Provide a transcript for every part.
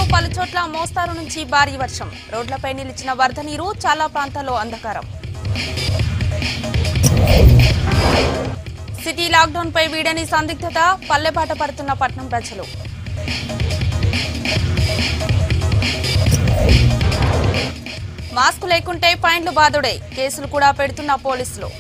పలు చోట్ల మోస్తారు నుంచి భారీ వర్షం రోడ్లపై నిలిచిన వరద నీరు చాలా ప్రాంతాల్లో అంధకారం సిటీ లాక్డౌన్ పై వీడని సందిగ్ధత పల్లెపాట పడుతున్న పట్నం ప్రజలు మాస్క్ లేకుంటే ఫైన్లు బాదుడే కేసులు కూడా పెడుతున్న పోలీసులు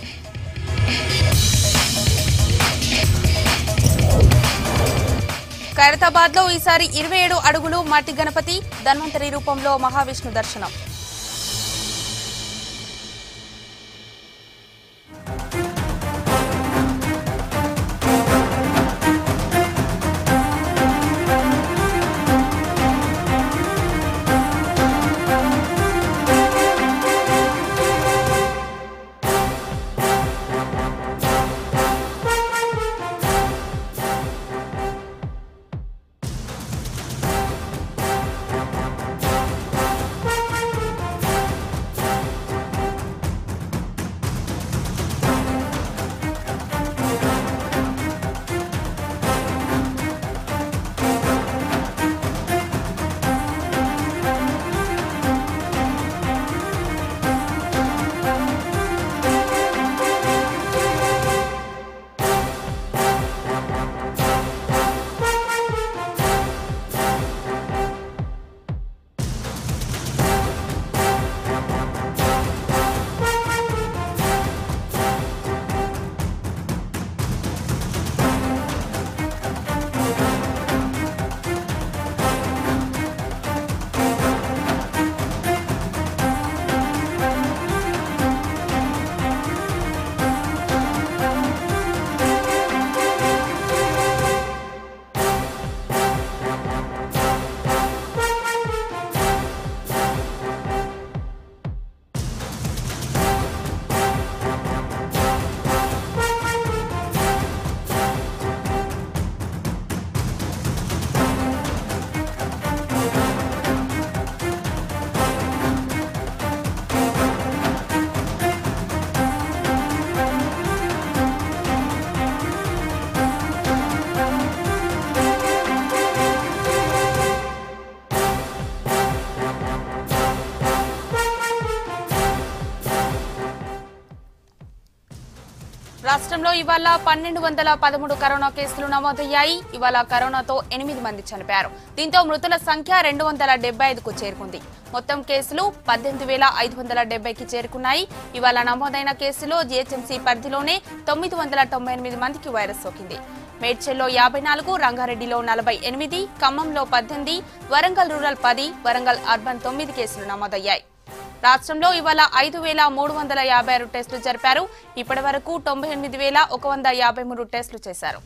ఖైరతాబాద్ లో ఈసారి ఇరవై ఏడు అడుగులు మట్టి గణపతి ధన్వంతరి రూపంలో మహావిష్ణు దర్శనం రాష్ట్రంలో ఇవాళ పన్నెండు వందల పదమూడు కరోనా కేసులు నమోదయ్యాయి ఇవాళ కరోనాతో ఎనిమిది మంది చనిపోయారు దీంతో మృతుల సంఖ్య రెండు వందల డెబ్బై ఐదుకు చేరుకుంది మొత్తం కేసులు పద్దెనిమిది వేల ఐదు వందల డెబ్బైకి చేరుకున్నాయి ఇవాళ నమోదైన కేసులో జీహెచ్ఎంసీ పరిధిలోనే తొమ్మిది వందల తొంభై ఎనిమిది మందికి వైరస్ సోకింది మేడ్చల్లో యాభై నాలుగు రంగారెడ్డిలో నలభై ఎనిమిది ఖమ్మంలో పద్దెనిమిది వరంగల్ రూరల్ పది వరంగల్ అర్బన్ తొమ్మిది కేసులు నమోదయ్యాయి రాష్ట్రంలో ఇవాళ ఐదు వేల మూడు వందల యాభై ఆరు టెస్టులు జరిపారు ఇప్పటి వరకు తొంభై ఎనిమిది వేల ఒక వంద యాభై మూడు టెస్టులు చేశారు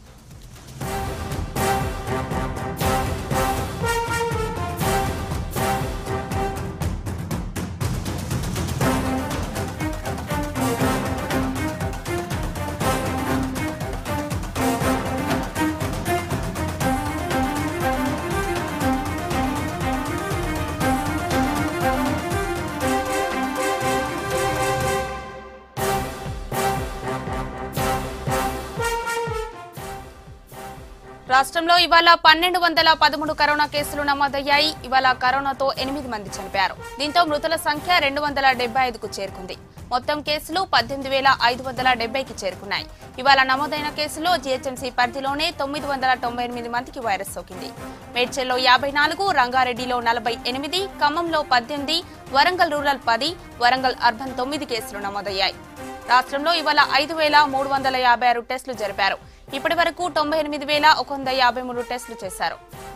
రాష్ట్రంలో ఇవాళ పన్నెండు వందల పదమూడు కరోనా కేసులు నమోదయ్యాయి ఇవాళ కరోనాతో ఎనిమిది మంది చనిపోయారు దీంతో మృతుల సంఖ్య రెండు వందల డెబ్బై ఐదుకు చేరుకుంది మొత్తం కేసులు పద్దెనిమిది వేల ఐదు వందల డెబ్బైకి చేరుకున్నాయి ఇవాళ నమోదైన కేసులో జీహెచ్ఎంసీ పరిధిలోనే తొమ్మిది వందల తొంభై ఎనిమిది మందికి వైరస్ సోకింది మేడ్చల్లో యాభై నాలుగు రంగారెడ్డిలో నలభై ఎనిమిది ఖమ్మంలో పద్దెనిమిది వరంగల్ రూరల్ పది వరంగల్ అర్బన్ తొమ్మిది కేసులు నమోదయ్యాయి రాష్ట్రంలో ఇవాళ ఐదు వేల మూడు వందల యాభై ఆరు టెస్టులు జరిపారు ఇప్పటి వరకు తొంభై ఎనిమిది వేల ఒక వంద యాభై మూడు టెస్టులు చేశారు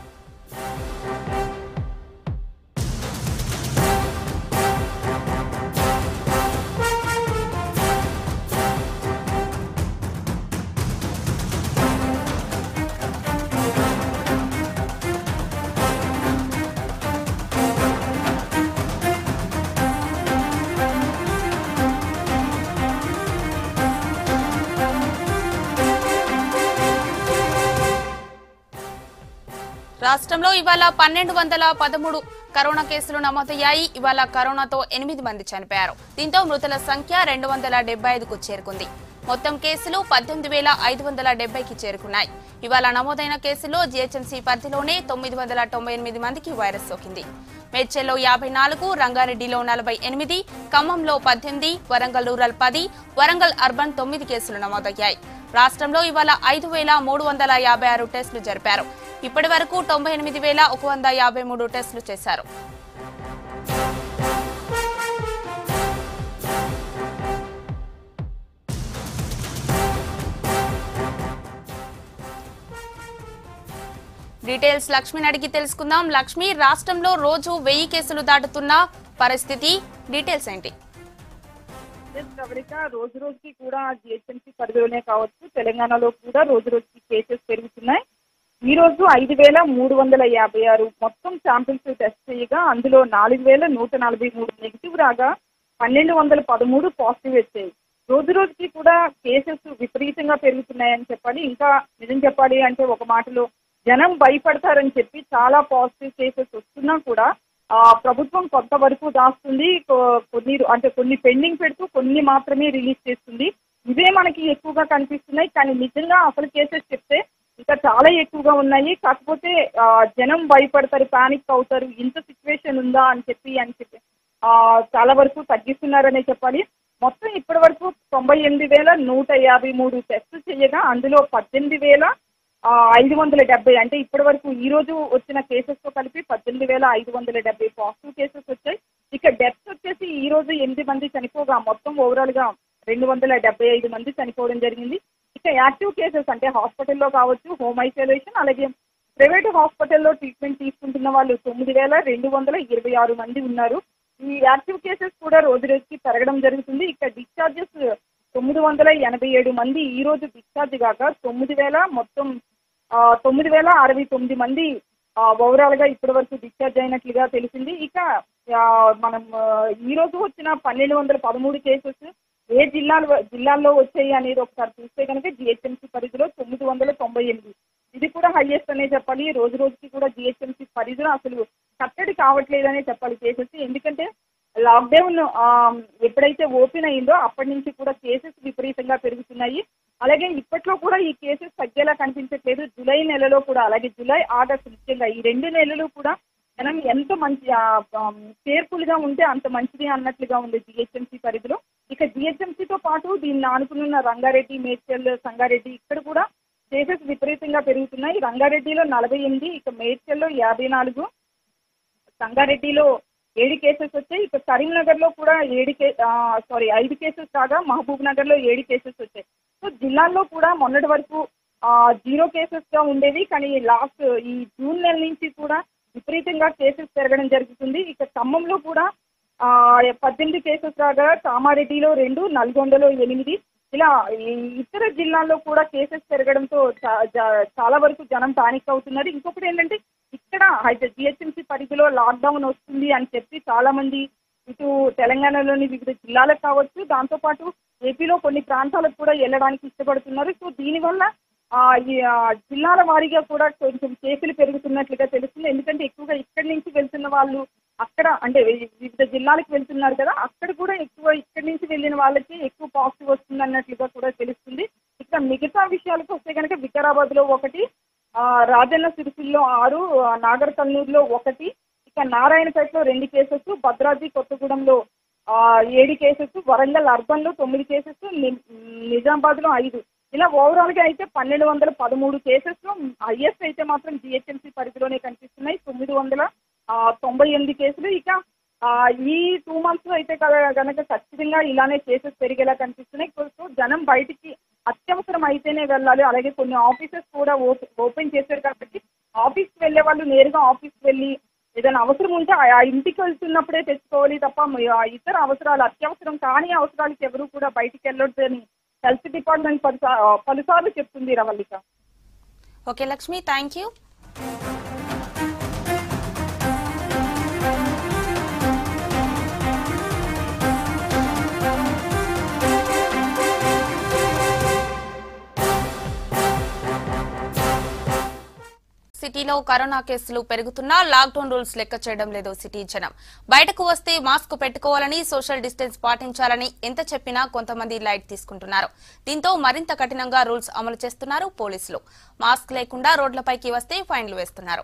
రాష్ట్రంలో ఇవాళ పన్నెండు వందల పదమూడు కరోనా కేసులు నమోదయ్యాయి ఇవాళ కరోనాతో ఎనిమిది మంది చనిపోయారు దీంతో మృతుల సంఖ్య రెండు వందల డెబ్బై ఐదుకు చేరుకుంది మొత్తం కేసులు పద్దెనిమిది వేల ఐదు వందల డెబ్బైకి చేరుకున్నాయి ఇవాళ నమోదైన కేసుల్లో జీహెచ్ఎంసీ పరిధిలోనే తొమ్మిది వందల తొంభై ఎనిమిది మందికి వైరస్ సోకింది మేడ్చల్లో యాభై నాలుగు రంగారెడ్డిలో నలభై ఎనిమిది ఖమ్మంలో పద్దెనిమిది వరంగల్ రూరల్ పది వరంగల్ అర్బన్ తొమ్మిది కేసులు నమోదయ్యాయి రాష్ట్రంలో ఇవాళ ఐదు వేల మూడు వందల యాభై ఆరు టెస్టులు జరిపారు ఇప్పటి వరకు తొంభై ఎనిమిది వేల ఒక వంద యాభై మూడు టెస్టులు చేశారు డీటెయిల్స్ లక్ష్మిని అడిగి తెలుసుకుందాం లక్ష్మి రాష్ట్రంలో రోజు వెయ్యి కేసులు దాటుతున్న పరిస్థితి డీటెయిల్స్ ఏంటి ఎస్ ప్రవళిక రోజు రోజుకి కూడా జిహెచ్ఎంసీ పరిధిలోనే కావచ్చు తెలంగాణలో కూడా రోజు రోజుకి కేసెస్ పెరుగుతున్నాయి ఈ రోజు ఐదు వేల మూడు వందల యాభై ఆరు మొత్తం శాంపిల్స్ టెస్ట్ చేయగా అందులో నాలుగు వేల నూట నలభై మూడు నెగిటివ్ రాగా పన్నెండు వందల పదమూడు పాజిటివ్ వచ్చాయి రోజు రోజుకి కూడా కేసెస్ విపరీతంగా పెరుగుతున్నాయని చెప్పాలి ఇంకా నిజం చెప్పాలి అంటే ఒక మాటలో జనం భయపడతారని చెప్పి చాలా పాజిటివ్ కేసెస్ వస్తున్నా కూడా ఆ ప్రభుత్వం కొంత వరకు దాస్తుంది కొ- కొన్ని అంటే కొన్ని పెండింగ్ పెడుతూ కొన్ని మాత్రమే రిలీజ్ చేస్తుంది ఇవే మనకి ఎక్కువగా కనిపిస్తున్నాయి కానీ నిజంగా అసలు కేసెస్ చెప్తే ఇంకా చాలా ఎక్కువగా ఉన్నాయి కాకపోతే ఆ, జనం భయపడతారు పానిక్ అవుతారు ఇంత సిచ్యువేషన్ ఉందా అని చెప్పి అని చెప్పి ఆ, చాలా వరకు తగ్గిస్తున్నారనే చెప్పాలి మొత్తం ఇప్పటి వరకు తొంభై ఎనిమిది వేల నూట యాభై మూడు టెస్టులు చేయగా అందులో పద్దెనిమిది వేల ఆ, ఐదు వందల డెబ్బై అంటే ఇప్పటి వరకు ఈ రోజు వచ్చిన కేసెస్ తో కలిపి పద్దెనిమిది వేల ఐదు వందల డెబ్బై పాజిటివ్ కేసెస్ వచ్చాయి ఇక డెత్స్ వచ్చేసి ఈ రోజు ఎనిమిది మంది చనిపోగా మొత్తం ఓవరాల్ గా రెండు వందల డెబ్బై ఐదు మంది చనిపోవడం జరిగింది ఇక యాక్టివ్ కేసెస్ అంటే హాస్పిటల్లో కావచ్చు హోమ్ ఐసోలేషన్ అలాగే ప్రైవేట్ హాస్పిటల్లో ట్రీట్మెంట్ తీసుకుంటున్న వాళ్ళు తొమ్మిది వేల రెండు వందల ఇరవై ఆరు మంది ఉన్నారు ఈ యాక్టివ్ కేసెస్ కూడా రోజు రోజుకి పెరగడం జరుగుతుంది ఇక డిశ్చార్జెస్ తొమ్మిది వందల ఎనభై ఏడు మంది ఈ రోజు డిశ్చార్జ్ కాక తొమ్మిది వేల మొత్తం ఆ, తొమ్మిది వేల అరవై తొమ్మిది మంది ఓవరాల్ గా ఇప్పటి వరకు డిశ్చార్జ్ అయినట్లుగా తెలిసింది ఇక ఆ, మనం ఆ, ఈ రోజు వచ్చిన పన్నెండు వందల పదమూడు కేసెస్ ఏ జిల్లాలో జిల్లాల్లో వచ్చాయి అనేది ఒకసారి చూస్తే కనుక జిహెచ్ఎంసీ పరిధిలో తొమ్మిది వందల తొంభై ఎనిమిది ఇది కూడా హైయెస్ట్ అనే చెప్పాలి రోజు రోజుకి కూడా జిహెచ్ఎంసీ పరిధిలో అసలు కట్టడి కావట్లేదనే చెప్పాలి కేసెస్ ఎందుకంటే లాక్డౌన్ ఆ, ఎప్పుడైతే ఓపెన్ అయిందో అప్పటి నుంచి కూడా కేసెస్ విపరీతంగా పెరుగుతున్నాయి అలాగే ఇప్పట్లో కూడా ఈ కేసెస్ తగ్గేలా కనిపించట్లేదు జూలై నెలలో కూడా అలాగే జూలై ఆగస్టు ముఖ్యంగా ఈ రెండు నెలలు కూడా మనం ఎంత మంచి కేర్ఫుల్ గా ఉంటే అంత మంచిది అన్నట్లుగా ఉంది జిహెచ్ఎంసీ పరిధిలో ఇక జిహెచ్ఎంసీతో పాటు దీన్ని ఆనుకున్న రంగారెడ్డి మేడ్చల్ సంగారెడ్డి ఇక్కడ కూడా కేసెస్ విపరీతంగా పెరుగుతున్నాయి రంగారెడ్డిలో నలభై ఎనిమిది ఇక మేడ్చల్లో యాభై నాలుగు సంగారెడ్డిలో ఏడు కేసెస్ వచ్చాయి ఇక కరీంనగర్ లో కూడా ఏడు కే సారీ ఐదు కేసెస్ కాగా మహబూబ్ నగర్ లో ఏడు కేసెస్ వచ్చాయి సో జిల్లాల్లో కూడా మొన్నటి వరకు ఆ, జీరో కేసెస్ గా ఉండేవి కానీ లాస్ట్ ఈ జూన్ నెల నుంచి కూడా విపరీతంగా కేసెస్ పెరగడం జరుగుతుంది ఇక ఖమ్మంలో కూడా ఆ, పద్దెనిమిది కేసెస్ రాగా కామారెడ్డిలో రెండు నల్గొండలో ఎనిమిది ఇలా ఈ ఇతర జిల్లాల్లో కూడా కేసెస్ పెరగడంతో చా- జా- చాలా వరకు జనం పానిక్ అవుతున్నారు ఇంకొకటి ఏంటంటే ఇక్కడ అయితే జిహెచ్ఎంసీ పరిధిలో లాక్డౌన్ వస్తుంది అని చెప్పి చాలా మంది ఇటు తెలంగాణలోని వివిధ జిల్లాలకు కావచ్చు దాంతోపాటు ఏపీలో కొన్ని ప్రాంతాలకు కూడా వెళ్ళడానికి ఇష్టపడుతున్నారు సో దీనివల్ల ఆ, ఈ ఆ, జిల్లాల వారీగా కూడా కొంచెం కేసులు పెరుగుతున్నట్లుగా తెలుస్తుంది ఎందుకంటే ఎక్కువగా ఇక్కడి నుంచి వెళ్తున్న వాళ్ళు అక్కడ అంటే వి- వివిధ జిల్లాలకు వెళ్తున్నారు కదా అక్కడ కూడా ఎక్కువ ఇక్కడి నుంచి వెళ్ళిన వాళ్ళకి ఎక్కువ పాజిటివ్ వస్తుంది అన్నట్లుగా కూడా తెలుస్తుంది ఇక మిగతా విషయాలకు వస్తే కనుక వికారాబాద్ లో ఒకటి ఆ, రాజన్న సిరిసిల్లో ఆరు ఆ, నాగర్ కర్నూలులో ఒకటి ఇక నారాయణపేటలో రెండు కేసెస్ భద్రాద్రి కొత్తగూడెంలో ఆ, ఏడు కేసెస్ వరంగల్ అర్బన్ లో తొమ్మిది కేసెస్ నిజామాబాద్ లో ఐదు ఇలా ఓవరాల్ గా అయితే పన్నెండు వందల పదమూడు కేసెస్ లో హైయెస్ట్ అయితే మాత్రం జిహెచ్ఎంసీ పరిధిలోనే కనిపిస్తున్నాయి తొమ్మిది వందల ఆ, తొంభై ఎనిమిది కేసులు ఇక ఆ, ఈ టూ మంత్స్ అయితే కనుక గనక ఖచ్చితంగా ఇలానే కేసెస్ పెరిగేలా కనిపిస్తున్నాయి సో జనం బయటికి అత్యవసరం అయితేనే వెళ్ళాలి అలాగే కొన్ని ఆఫీసెస్ కూడా ఓపె- ఓపెన్ చేశారు కాబట్టి ఆఫీస్కి వెళ్ళే వాళ్ళు నేరుగా ఆఫీస్కి వెళ్ళి ఏదైనా అవసరం ఉంటే ఆ ఆ ఇంటికి వెళ్తున్నప్పుడే తెచ్చుకోవాలి తప్ప మ- ఆ ఇతర అవసరాలు అత్యవసరం కాని అవసరాలకి ఎవరు కూడా బయటికి వెళ్ళొద్దు అని హెల్త్ డిపార్ట్మెంట్ పలుసా పలుసార్లు చెప్తుంది Ravallika okay Lakshmi thank you సిటీలో కరోనా కేసులు పెరుగుతున్నా లాక్డౌన్ రూల్స్ లెక్క చేయడం లేదు సిటీ జనం బయటకు వస్తే మాస్క్ పెట్టుకోవాలని సోషల్ డిస్టెన్స్ పాటించాలని ఎంత చెప్పినా కొంతమంది లైట్ తీసుకుంటున్నారు దీంతో మరింత కఠినంగా రూల్స్ అమలు చేస్తున్నారు పోలీసులు మాస్క్ లేకుండా రోడ్లపైకి వస్తే ఫైన్లు వేస్తున్నారు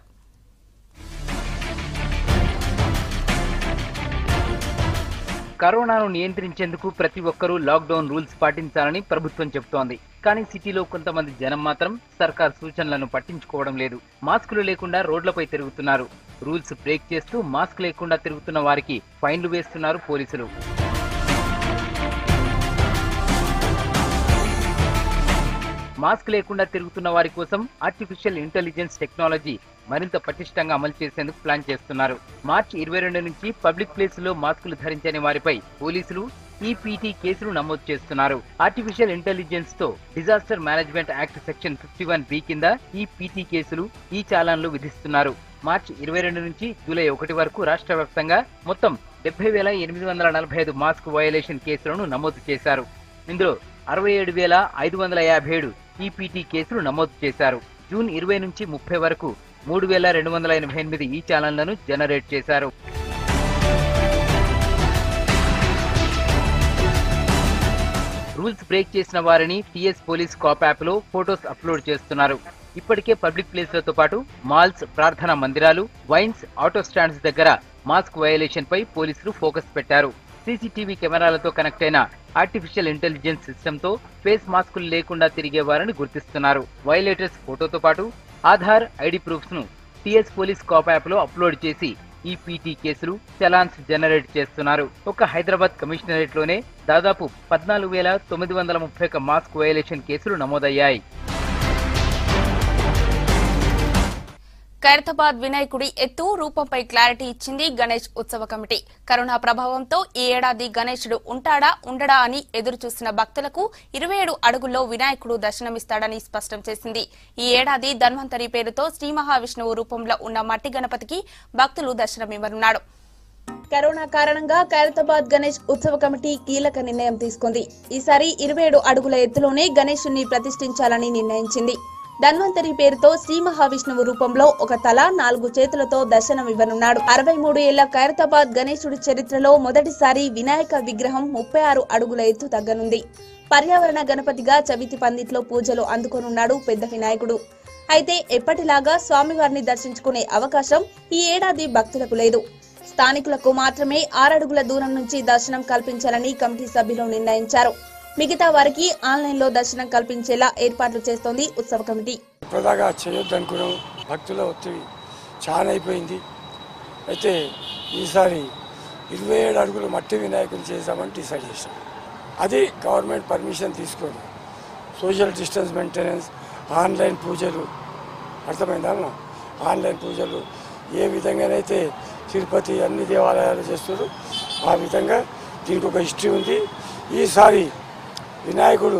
కరోనాను నియంత్రించేందుకు ప్రతి ఒక్కరూ లాక్డౌన్ రూల్స్ పాటించాలని ప్రభుత్వం చెబుతోంది కానీ సిటీలో కొంతమంది జనం మాత్రం సర్కార్ సూచనలను పట్టించుకోవడం లేదు మాస్కులు లేకుండా రోడ్లపై తిరుగుతున్నారు రూల్స్ బ్రేక్ చేస్తూ మాస్క్ లేకుండా తిరుగుతున్న వారికి ఫైన్లు వేస్తున్నారు పోలీసులు మాస్క్ లేకుండా తిరుగుతున్న వారి కోసం ఆర్టిఫిషియల్ ఇంటెలిజెన్స్ టెక్నాలజీ మరింత పటిష్టంగా అమలు చేసేందుకు ప్లాన్ చేస్తున్నారు మార్చి ఇరవై రెండు నుంచి పబ్లిక్ ప్లేస్ లో మాస్కులు ధరించని వారిపై పోలీసులు ఈపీటీ కేసులు నమోదు చేస్తున్నారు ఆర్టిఫిషియల్ ఇంటెలిజెన్స్ తో disaster management act section fifty one B కింద ఈ పీటీ కేసులు ఈ చాలాన్లు విధిస్తున్నారు మార్చి ఇరవై రెండు నుంచి జూలై ఒకటి వరకు రాష్ట్ర వ్యాప్తంగా మొత్తం డెబ్బై వేల ఎనిమిది వందల నలభై ఐదు మాస్క్ వయలేషన్ కేసులను నమోదు చేశారు ఇందులో అరవై ఏడు వేల ఐదు వందల యాభై ఏడు ఈపీటీ కేసులు నమోదు చేశారు జూన్ ఇరవై నుంచి ముప్పై వరకు మూడు వేల రెండు వందల ఎనభై ఎనిమిది ఈ ఛానళ్లను జనరేట్ చేశారు రూల్స్ బ్రేక్ చేసిన వారిని టీఎస్ పోలీస్ కాప్ యాప్ లో ఫోటోస్ అప్లోడ్ చేస్తున్నారు ఇప్పటికే పబ్లిక్ ప్లేస్లతో పాటు మాల్స్ ప్రార్థనా మందిరాలు వైన్స్ ఆటో స్టాండ్స్ దగ్గర మాస్క్ వయలేషన్ పై పోలీసులు ఫోకస్ పెట్టారు సీసీటీవీ కెమెరాలతో కనెక్ట్ అయిన ఆర్టిఫిషియల్ ఇంటెలిజెన్స్ సిస్టమ్ తో ఫేస్ మాస్కులు లేకుండా తిరిగే వారిని గుర్తిస్తున్నారు వైలేటర్స్ ఫోటోతో పాటు ఆధార్ ఐడి ప్రూఫ్స్ ను టీఎస్ పోలీస్ కాప్ యాప్ లో అప్లోడ్ చేసి ఈ పీటీ కేసులు చలాన్స్ జనరేట్ చేస్తున్నారు ఒక హైదరాబాద్ కమిషనరేట్ లోనే దాదాపు పద్నాలుగు వేల తొమ్మిది వందల ముప్పై ఒక్క మాస్క్ వయలేషన్ కేసులు నమోదయ్యాయి ఖైరతాబాద్ వినాయకుడి ఎత్తు రూపంపై క్లారిటీ ఇచ్చింది గణేష్ ఉత్సవ కమిటీ కరోనా ప్రభావంతో ఈ ఏడాది గణేశుడు ఉంటాడా ఉండడా అని ఎదురు చూసిన భక్తులకు ఇరవై ఏడు అడుగుల్లో వినాయకుడు దర్శనమిస్తాడని స్పష్టం చేసింది ఈ ఏడాది ధన్వంతరి పేరుతో శ్రీ మహావిష్ణువు రూపంలో ఉన్న మట్టి గణపతికి భక్తులు దర్శనమివ్వనున్నాడు కరోనా కారణంగా ఖైరతాబాద్ గణేష్ ఉత్సవ కమిటీ కీలక నిర్ణయం తీసుకుంది ఈసారి ఇరవై ఏడు అడుగుల ఎత్తులోనే గణేశుణ్ణి ప్రతిష్ఠించాలని నిర్ణయించింది ధన్వంతరి పేరుతో శ్రీ మహావిష్ణువు రూపంలో ఒక తల నాలుగు చేతులతో దర్శనమివ్వనున్నాడు అరవై మూడు ఏళ్ల ఖైరతాబాద్ గణేశుడి చరిత్రలో మొదటిసారి వినాయక విగ్రహం ముప్పై ఆరు అడుగుల ఎత్తు తగ్గనుంది పర్యావరణ గణపతిగా చవితి పందిట్లో పూజలు అందుకోనున్నాడు పెద్ద వినాయకుడు అయితే ఎప్పటిలాగా స్వామివారిని దర్శించుకునే అవకాశం ఈ ఏడాది భక్తులకు లేదు స్థానికులకు మాత్రమే ఆరడుగుల దూరం నుంచి దర్శనం కల్పించాలని కమిటీ సభ్యులు నిర్ణయించారు మిగతా వారికి ఆన్లైన్లో దర్శనం కల్పించేలా ఏర్పాట్లు చేస్తోంది ఉత్సవ కమిటీ ఇప్పటిదాకా చేయొద్దు అనుకున్నాం భక్తుల ఒత్తిడి చాలా అయిపోయింది అయితే ఈసారి ఇరవై ఏడు అడుగులు మట్టి వినాయకుని చేద్దామని డిసైడ్ చేశాం అది గవర్నమెంట్ పర్మిషన్ తీసుకొని సోషల్ డిస్టెన్స్ మెయింటెనెన్స్ ఆన్లైన్ పూజలు అర్థమైందా అమ్మా? ఆన్లైన్ పూజలు ఏ విధంగానైతే తిరుపతి అన్ని దేవాలయాలు చేస్తారు ఆ విధంగా దీనికి ఒక హిస్టరీ ఉంది ఈసారి వినాయకుడు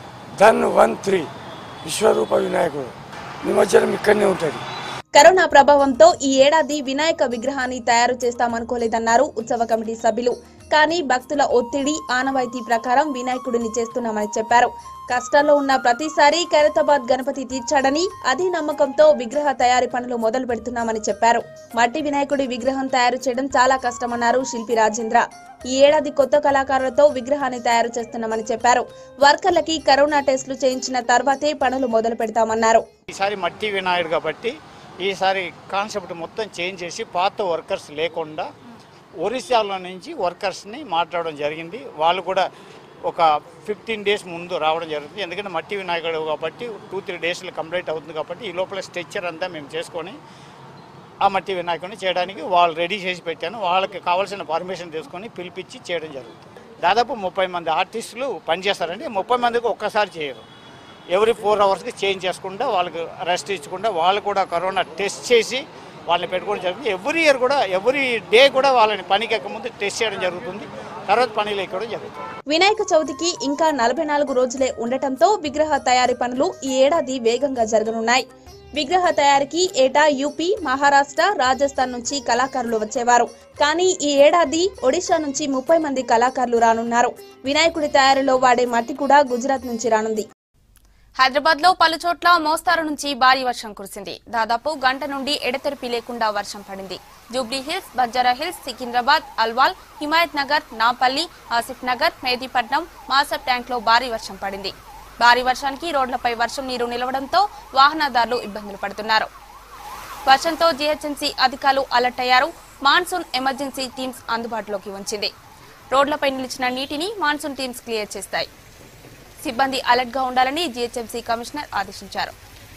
ధన్ వన్ త్రీ విశ్వరూప వినాయకుడు నిమజ్జనం ఇక్కడనే ఉంటుంది కరోనా ప్రభావంతో ఈ ఏడాది వినాయక విగ్రహాన్ని తయారు చేస్తామనుకోలేదన్నారు ఉత్సవ కమిటీ సభ్యులు కానీ భక్తుల ఒత్తిడి ఆనవాయితీ ప్రకారం వినాయకుడిని చేస్తున్నామని చెప్పారు కష్టాల్లో ఉన్న ప్రతిసారి ఖైరతాబాద్ గణపతి తీర్చాడని అదే నమ్మకంతో విగ్రహ తయారీ పనులు మొదలు పెడుతున్నామని చెప్పారు మట్టి వినాయకుడి విగ్రహం తయారు చేయడం చాలా కష్టమన్నారు శిల్పి రాజేంద్ర ఈ ఏడాది కొత్త కళాకారులతో విగ్రహాన్ని తయారు చేస్తున్నామని చెప్పారు వర్కర్లకి కరోనా టెస్టులు చేయించిన తర్వాతే పనులు మొదలు పెడతామన్నారు ఈసారి మట్టి వినాయకుడు కాబట్టి ఈసారి కాన్సెప్ట్ మొత్తం చేంజ్ చేసి పాత వర్కర్స్ లేకుండా ఒరిస్సాలో నుంచి వర్కర్స్ని మాట్లాడడం జరిగింది వాళ్ళు కూడా ఒక ఫిఫ్టీన్ డేస్ ముందు రావడం జరుగుతుంది ఎందుకంటే మట్టి వినాయకుడు కాబట్టి టూ త్రీ డేస్లో కంప్లీట్ అవుతుంది కాబట్టి ఈ లోపల స్ట్రెచ్చర్ అంతా మేము చేసుకొని ఆ మట్టి వినాయకుడిని చేయడానికి వాళ్ళు రెడీ చేసి పెట్టాను వాళ్ళకి కావాల్సిన పర్మిషన్ తీసుకొని పిలిపించి చేయడం జరుగుతుంది దాదాపు ముప్పై మంది ఆర్టిస్టులు పనిచేస్తారండి ముప్పై మందికి ఒక్కసారి చేయరు ఎవ్రీ ఫోర్ అవర్స్కి చేంజ్ చేసుకుంటా వాళ్ళకి రెస్ట్ ఇచ్చకుండా వాళ్ళు కూడా కరోనా టెస్ట్ చేసి వాళ్ళని పెట్టుకోవడం జరుగుతుంది ఎవ్రీ ఇయర్ కూడా ఎవ్రీ డే కూడా వాళ్ళని పనికి ఎక్కముందు టెస్ట్ చేయడం జరుగుతుంది తర్వాత పనిలో ఎక్కడం జరుగుతుంది వినాయక చవితికి ఇంకా నలభై నాలుగు రోజులే ఉండటంతో విగ్రహ తయారీ పనులు ఈ ఏడాది వేగంగా జరగనున్నాయి విగ్రహ తయారీకి ఏటా యూపీ మహారాష్ట్ర రాజస్థాన్ నుంచి కళాకారులు వచ్చేవారు కానీ ఈ ఏడాది ఒడిశా నుంచి ముప్పై మంది కళాకారులు రానున్నారు వినాయకుడి తయారీలో వాడే మట్టి కూడా గుజరాత్ నుంచి రానుంది హైదరాబాద్ లో పలు చోట్ల మోస్తారు నుంచి భారీ వర్షం కురిసింది దాదాపు గంట నుండి ఎడతెరిపి లేకుండా వర్షం పడింది జూబ్లీ హిల్స్ బంజారా హిల్స్ సికింద్రాబాద్ అల్వాల్ హిమాయత్ నగర్ నాపల్లి ఆసిఫ్ నగర్ మేదీపట్నం మాసబ్ ట్యాంక్ లో భారీ వర్షం పడింది భారీ వర్షానికి రోడ్లపై వర్షం నీరు నిలవడంతో వాహనదారులు ఇబ్బందులు పడుతున్నారు వర్షంతో జీహెచ్ఎంసీ అధికారులు అలర్ట్ అయ్యారు మాన్సూన్ ఎమర్జెన్సీ టీమ్స్ అందుబాటులోకి ఉంచింది రోడ్లపై నిలిచిన నీటిని మాన్సూన్ టీమ్స్ క్లియర్ చేస్తాయి సిబ్బంది అలర్ట్ గా ఉండాలని జీహెచ్ఎంసీ కమిషనర్ ఆదేశించారు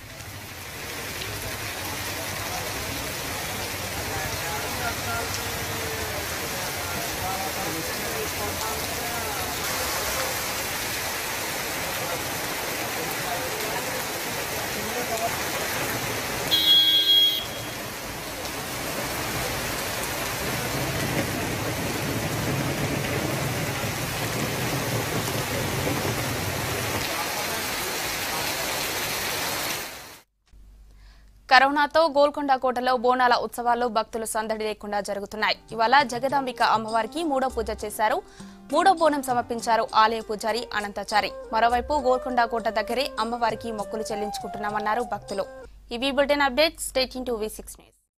కరోనాతో గోల్కొండ కోటలో బోనాల ఉత్సవాలు భక్తులు సందడి లేకుండా జరుగుతున్నాయి ఇవాళ జగదాంబిక అమ్మవారికి మూడో పూజ చేశారు మూడో బోనం సమర్పించారు ఆలయ పూజారి అనంతాచారి మరోవైపు గోల్కొండ కోట దగ్గరే అమ్మవారికి మొక్కులు చెల్లించుకుంటున్నామన్నారు భక్తులు ఇవి bulletin updates state to V six news